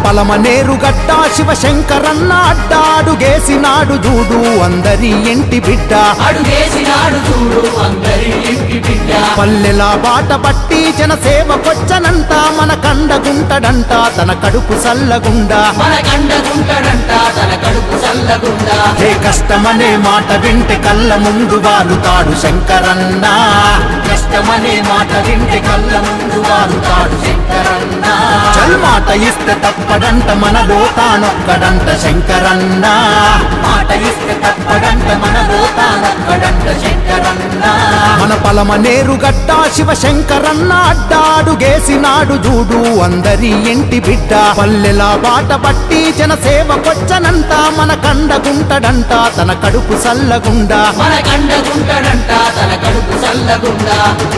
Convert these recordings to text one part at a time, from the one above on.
పలమనేరు గడ్డ శివశంకరన్న అడ్డాడు గేసినాడు చూడు అందరి ఇంటి బిడ్డ అడుగేసినాడు చూడు అందరి ఇంటి బిడ్డ పల్లెల బాట పట్టి జనసేవకొచ్చనంట మన కండగుంటడంట తన కడుపు సల్లగుండా మన కండగుంటడంట తన కడుపు చల్లగుండా ఏ కష్టమనే మాట వింటే కళ్ళ ముందు వాలుతాడు శంకరన్న కష్టమనే మాట వింటే కళ్ళ ముందు వాలుతాడు శంకరన్న చల్ మాట ఇస్తే తప్పడంట మనలో తానొక్కడంట శంకరన్న మాట ఇస్తే తప్పడంట మనలో తానొక్కడంట శంకరన్న మన పలమనేరు గడ్డ శివశంకరన్న అడ్డాడు గేసినాడు చూడు అందరి ఇంటి బిడ్డ పల్లెల బాట పట్టి జనసేవకొచ్చనంట మన కండగుంటడంట తన కడుపు సల్లగుండా మన కండగుంటడంట తన కడుపు చల్లగుండా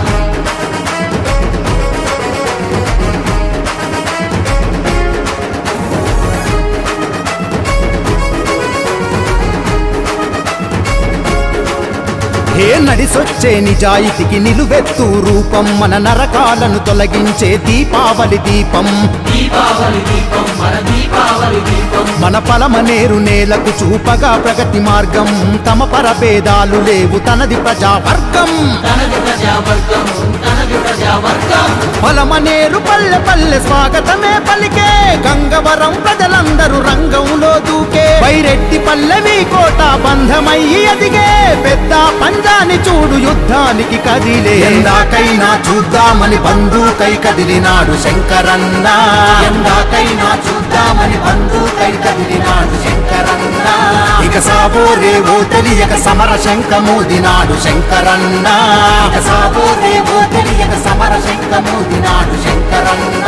హే నడిసొచ్చే నిజాయితీకి నిలువెత్తు రూపం మన నరకాలను తొలగించే దీపావళి దీపం దీపావళి దీపం మన దీపావళి దీపం మన పలమనేరు నేలకు చూపగా ప్రగతి మార్గం తమ పరభేదాలు లేవు తనది ప్రజావర్గం తనది ప్రజావర్గం తనది ప్రజావర్గం పలమనేరు పల్లె పల్లె స్వాగతమే పలికే గంగవరం ప్రజలందరూ రంగంలో దూకే పైరెడ్డి పల్లెవి కోట బంధమయ్యి ఎదిగే పెద్ద పంజాని చూడు యుద్ధానికి కదిలే ఎందాకైనా చూద్దామని బంధుకై కదిలినాడు శంకరన్న ఎందాకైనా చూద్దామని బంధుకై కదిలినాడు శంకరన్న ఇక సాబో రేవో తెలియక సమర శంఖమూదినాడు శంకరన్న ఇక సాబో రేవో తెలియక సమర శంఖమూదినాడు శంకరన్న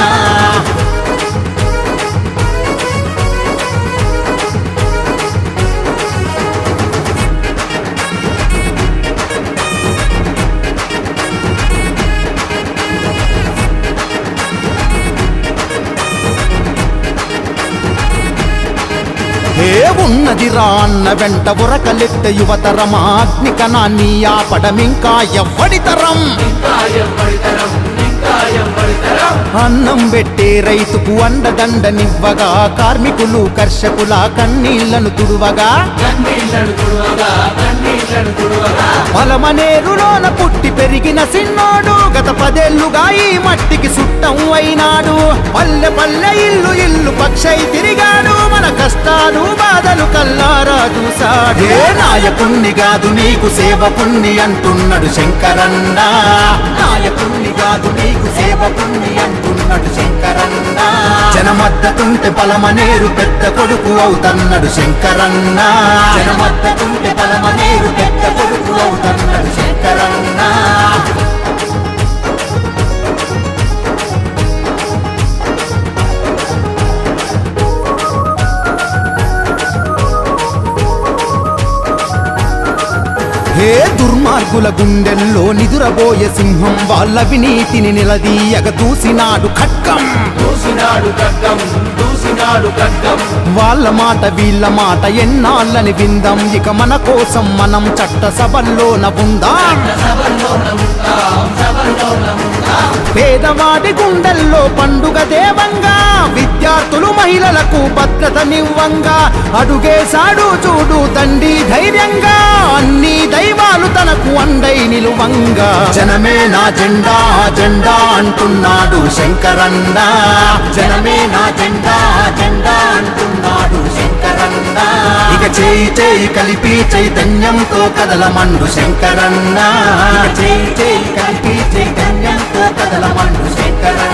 హే ఉన్నది రా అన్న వెంట ఉరకలెత్త యువతరం అగ్ని కణాన్ని ఆపడమింకా ఎవ్వడితరం ఇంకా ఎవ్వడితరం ఇంకా ఎవ్వడితరం అన్నం పెట్టే రైతుకు అండదండనివ్వగా కార్మికులు కర్షకుల కన్నీళ్లను తుడువగా కన్నీళ్లను తుడవగా కన్నీళ్లను తుడవగా పలమనేరులోన పుట్టి పెరిగిన సిన్నోడు గత పదేళ్లుగా ఈ మట్టికి సుట్టం అయినాడు పల్లె పల్లె ఇల్లు ఇల్లు పక్షై తిరిగాడు మన కష్టాలు బాధలు కల్లారా చూసాడు ఏ నాయకుణ్ణి కాదు నీకు సేవకుణ్ణి అంటున్నాడు శంకరన్న నాయకుణ్ణి కాదు నీకు సేవకుణ్ణి అంటున్నాడు శంకరన్న జనమద్దతుంటే పలమనేరు పెద్ద కొడుకు అవుతన్నాడు శంకరన్న జనమద్దతుంటే పలమనేరు పెద్ద కొడుకు అవుతన్నాడు శంకరన్న హే దుర్మార్గుల గుండెల్లో నిదురబోయే సింహం వాళ్ళ వినీతిని నిలదీయగ దూసినాడు ఖడ్గం దూసినాడు ఖడ్గం దూసినాడు ఖడ్గం వాళ్ళ మాట వీళ్ళ మాట ఎన్నాళ్ళని విందాం ఇక మన కోసం మనం చట్ట సభల్లోన ఉందాం సభల్లోన ఉంటాం సభల్లోన ఉంటాం పేదవాడి గుండెల్లో పండుగ దేవంగా విద్యార్థులు మహిళలకు భద్రతనివ్వంగా అడుగేశాడు చూడు తండ్రి ధైర్యంగా అన్ని దైవాలు తనకు అండై నిలువంగా జనమే నా జెండా జెండా అంటున్నాడు శంకరన్న జనమే నా జెండా జెండా అంటున్నాడు శంకరన్న ఇక చేయి చేయి కలిపి చైతన్యంతో కదలమండు శంకరన్న ఇక చేయి చేయి కలిపి చైతన్యంతో కదలమండు శంకరన్న